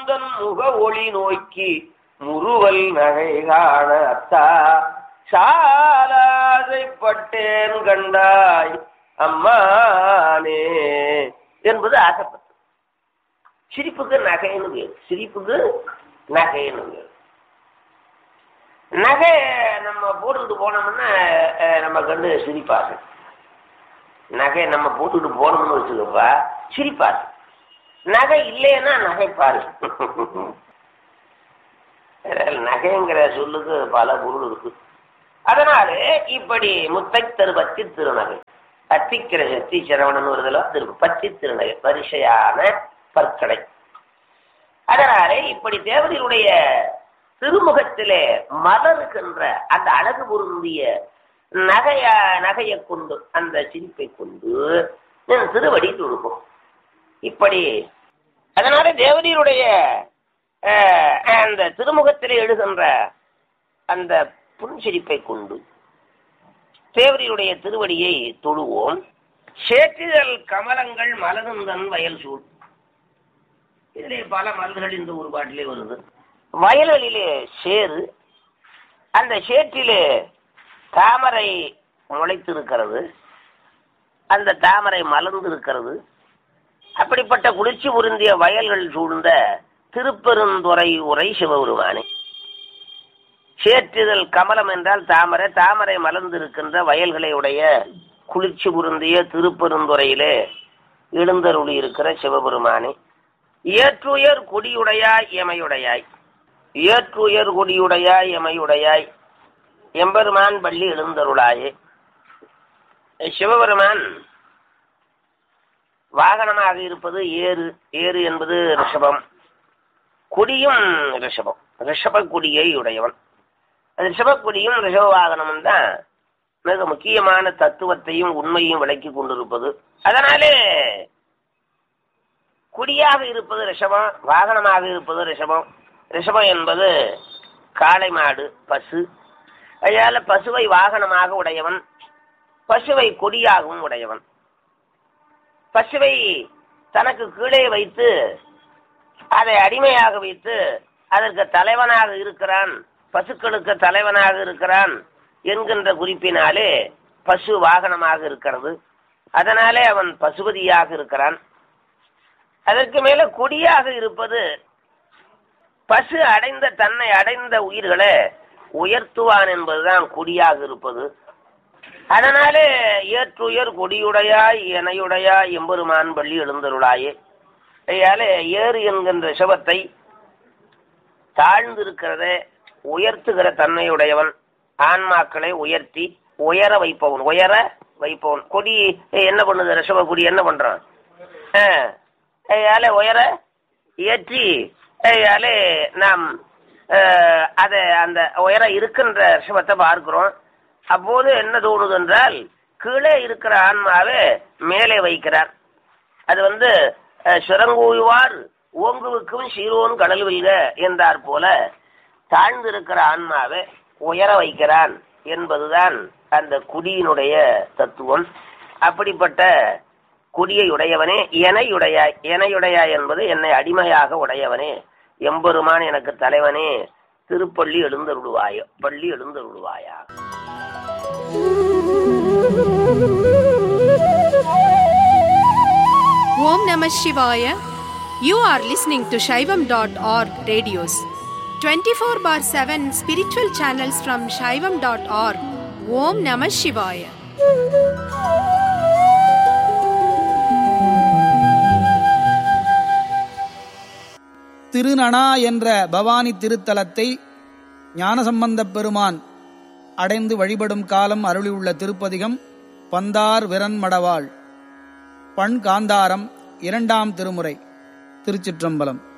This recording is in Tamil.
உந்தன் முக ஒளி நோக்கி முறுவல் நகை காண அத்தா சாலாசைப்பட்டேன் கண்டாய் அம்மானே என்பது ஆசைப்பட்டு சிரிப்புக்கு நகைன்னு பேர் சிரிப்புக்கு நகைன்னு பேர் நகை நம்ம போட்டுக்கிட்டு போனோம்னா அஹ், நம்ம கண்டு சிரிப்பாரு நகை நம்ம போட்டுக்கிட்டு போனோம்னு வச்சுக்கப்பா சிரிப்பாரு நகை இல்லைன்னா நகைப்பாரு நகைங்கிற சொல்லுக்கு பல பொருள் இருக்கு அதனால இப்படி முத்தை தரு பத்தி திருநகை அத்திக்கிற சக்தி சரவணன் வருதலோ திரு பத்தி திருநகை வரிசையான பற்கடை அதனாலே இப்படி தேவதையுடைய திருமுகத்திலே மலருகின்ற அந்த அழகு பொருந்திய நகைய நகையை கொண்டு அந்த சிரிப்பை கொண்டு என் திருவடி தொழுக்கும் இப்படி அதனால தேவதையுடைய அஹ், அந்த திருமுகத்திலே எழுகின்ற அந்த புன்சிரிப்பை கொண்டு தேவரியுடைய திருவடியை தொழுவோம் சேற்றுதல் கமலங்கள் மலருந்தன் வயல் சூழ் இதிலே பல மலர்கள் இந்த ஒரு பாட்டிலே வருது வயல்களிலே சேறு அந்த சேற்றிலே தாமரை முளைத்திருக்கிறது அந்த தாமரை மலர்ந்திருக்கிறது அப்படிப்பட்ட குளிர்ச்சி பொருந்திய வயல்கள் சூழ்ந்த திருப்பெருந்துறை உரை சிவபெருமானே சேற்றுதல் கமலம் என்றால் தாமரை தாமரை மலர்ந்திருக்கின்ற வயல்களை உடைய குளிர்ச்சி பொருந்திய திருப்பெருந்துறையிலே எழுந்தருளி இருக்கிற சிவபெருமானே ஏற்றுயர் கொடியுடையாய் எமையுடையாய் ஏற்றுயர் கொடியுடையாய் எமையுடையாய் எம்பெருமான் பள்ளி எழுந்தருளாயே சிவபெருமான் வாகனமாக இருப்பது ஏறு ஏறு என்பது ரிஷபம் கொடியும் ரிஷபம் ரிஷப கொடியை உடையவன் அது ரிஷப கொடியும் ரிஷப வாகனமும் தான் மிக முக்கியமான தத்துவத்தையும் உண்மையும் விளக்கி கொண்டிருப்பது அதனாலே குடியாக இருப்பது ரிஷபம் வாகனமாக இருப்பது ரிஷபம் ரிஷபம் என்பது காளை மாடு பசு அதனால பசுவை வாகனமாக உடையவன் பசுவை கொடியாகவும் உடையவன் பசுவை தனக்கு கீழே வைத்து அதை அடிமையாக வைத்து அதற்கு தலைவனாக இருக்கிறான் பசுக்களுக்கு தலைவனாக இருக்கிறான் என்கின்ற குறிப்பினாலே பசு வாகனமாக இருக்கிறது அதனாலே அவன் பசுபதியாக இருக்கிறான் அதற்கு மேல கொடியாக இருப்பது பசு அடைந்த தன்னை அடைந்த உயிர்களை உயர்த்துவான் என்பதுதான் கொடியாக இருப்பது அதனாலே ஏற்றுயர் கொடியுடையாய் எனையுடையாய் எம்பெருமான் பள்ளி எழுந்தருளாயே ஐயாலே ஏறு என்கின்ற சிவத்தை தாழ்ந்திருக்கிறத உயர்த்துகிற தன்மையுடையவன் ஆன்மாக்களை உயர்த்தி உயர வைப்பவன் உயர வைப்பவன் கொடி ஏய், என்ன பண்ணுது ரிஷப கொடி என்ன பண்றான் ஐயாலே உயர ஏற்றி ஐயாலே நாம் அஹ், அதை அந்த உயர இருக்கின்ற ரிஷபத்தை பார்க்கிறோம் அப்போது என்ன தோணுது என்றால் கீழே இருக்கிற ஆன்மாவை மேலே வைக்கிறார் அது வந்து அஹ், சிறங்கூய்வார் ஓங்குவுக்கும் சீரோன் கடல் வெல்க என்றார் போல தாழ்ந்திருக்கிற ஆன்மாவை உயர வைக்கிறான் என்பதுதான் அந்த குடியினுடைய தத்துவம் அப்படிப்பட்ட குடியை உடையவனே எனையுடையாய் எனையுடையாய் என்பது என்னை அடிமையாக உடையவனே எம்பெருமான் எனக்கு தலைவனே திருப்பள்ளி எழுந்தருளுவாய பள்ளி எழுந்தருளுவாயா Om Namah Shivaya. You are listening to Shaivam.org radios. 24 bar 7 spiritual channels from Shaivam.org. Om Namah Shivaya. திருநனா என்ற பவானி திருத்தலத்தை ஞானசம்பந்தப் பெருமான் அடைந்து வழிபடும் காலம் அருளியுள்ள திருப்பதிகம் பந்தார் விரன்மடவாள் பண் காந்தாரம் இரண்டாம் திருமுறை திருச்சிற்றம்பலம்